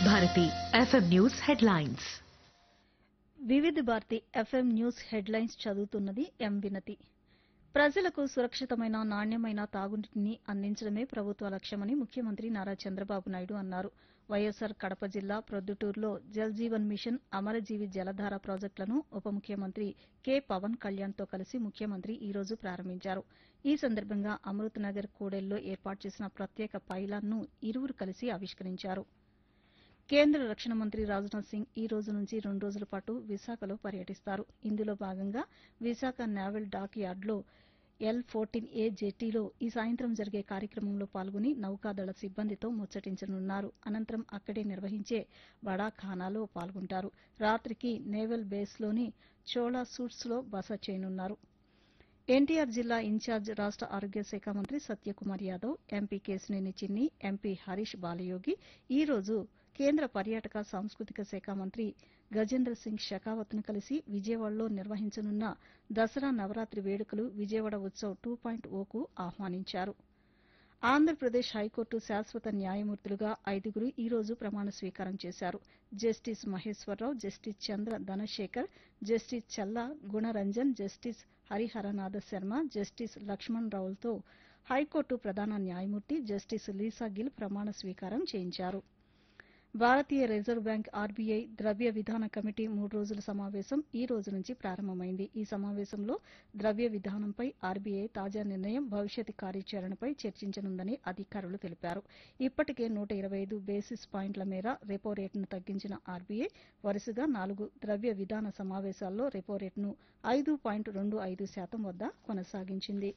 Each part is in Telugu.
భారతి ఎఫ్ఎం న్యూస్ హెడ్లైన్స్ వివిధ భారతి ఎఫ్ఎం న్యూస్ హెడ్లైన్స్ చదువుతున్నది ఎం వినతి ప్రజలకు సురక్షితమైన నాణ్యమైన తాగునీటిని అందించడమే ప్రభుత్వ లక్ష్యమని ముఖ్యమంత్రి నారా చంద్రబాబు నాయుడు అన్నారు వైఎస్సార్ కడప జిల్లా ప్రొద్దుటూరులో జల్ జీవన్ మిషన్ అమరజీవి జలధార ప్రాజెక్టులను ఉప ముఖ్యమంత్రి కె పవన్ కళ్యాణ్తో కలిసి ముఖ్యమంత్రి ఈ రోజు ప్రారంభించారు ఈ సందర్భంగా అమృత్ నగర్ కూడెల్లో ఏర్పాటు చేసిన ప్రత్యేక పైలాన్ను ఇరువురు కలిసి ఆవిష్కరించారు కేంద్ర రక్షణ మంత్రి రాజ్నాథ్ సింగ్ ఈ రోజు నుంచి రెండు రోజుల పాటు విశాఖలో పర్యటిస్తారు ఇందులో భాగంగా విశాఖ నేవల్ డాక్ యార్డ్లో ఎల్ ఫోర్టీన్ ఏ జెట్టీలో ఈ సాయంత్రం జరిగే కార్యక్రమంలో పాల్గొని నౌకాదళ సిబ్బందితో ముచ్చటించనున్నారు అనంతరం అక్కడే నిర్వహించే బడా ఖానాలో పాల్గొంటారు రాత్రికి నేవల్ బేస్లోని చోళా సూట్స్లో బస చేయనున్నారు ఎన్టీఆర్ జిల్లా ఇన్ఛార్జ్ రాష్ట ఆరోగ్య శాఖ మంత్రి సత్యకుమార్ యాదవ్ ఎంపీ కేశినేని చిన్ని ఎంపీ హరీష్ బాలయోగి ఈ రోజు కేంద్ర పర్యాటక సాంస్కృతిక శాఖ మంత్రి గజేంద్ర సింగ్ షెకావత్ను కలిసి విజయవాడలో నిర్వహించనున్న దసరా నవరాత్రి వేడుకలు విజయవాడ ఉత్సవ్ టూ పాయింట్ ఓకు ఆహ్వానించారు ఆంధ్రప్రదేశ్ హైకోర్టు శాశ్వత న్యాయమూర్తులుగా ఐదుగురు ఈ రోజు ప్రమాణ స్వీకారం చేశారు justice Maheswara Rao justice Chandra Dhanasekhar justice Challa Gunaranjan justice Hariharanatha Sharma justice Lakshman రావులతో హైకోర్టు ప్రధాన న్యాయమూర్తి జస్టిస్ లీసా గిల్ ప్రమాణ స్వీకారం చేయించారు భారతీయ రిజర్వ్ బ్యాంక్ ఆర్బీఐ ద్రవ్య విధాన కమిటీ మూడు రోజుల సమావేశం ఈ రోజు నుంచి ప్రారంభమైంది ఈ సమావేశంలో ద్రవ్య విధానంపై ఆర్బీఐ తాజా నిర్ణయం భవిష్యత్ కార్యాచరణపై చర్చించనుందని అధికారులు తెలిపారు ఇప్పటికే నూట ఇరవై ఐదు బేసిస్ పాయింట్ల మేర రెపో రేటును తగ్గించిన ఆర్బీఐ వరుసగా నాలుగు ద్రవ్య విధాన సమావేశాల్లో రెపో రేటును ఐదు పాయింట్ రెండు ఐదు శాతం వద్ద కొనసాగించింది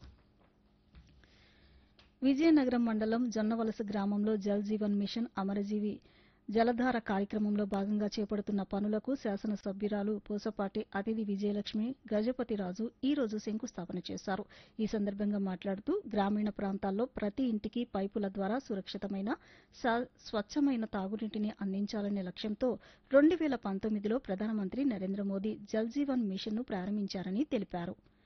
విజయనగరం మండలం జొన్నవలస గ్రామంలో జల్ జీవన్ మిషన్ అమరజీవి జలధార కార్యక్రమంలో భాగంగా చేపడుతున్న పనులకు శాసనసభ్యురాలు పూసపాటి అతిథి విజయలక్ష్మి గజపతిరాజు ఈ రోజు శంకుస్థాపన చేశారు ఈ సందర్భంగా మాట్లాడుతూ గ్రామీణ ప్రాంతాల్లో ప్రతి ఇంటికి పైపుల ద్వారా సురక్షితమైన స- స్వచ్ఛమైన తాగునీటిని అందించాలనే లక్ష్యంతో రెండు వేల పంతొమ్మిదిలో ప్రధానమంత్రి నరేంద్ర మోదీ జల్ జీవన్ మిషన్ను ప్రారంభించారని తెలిపారు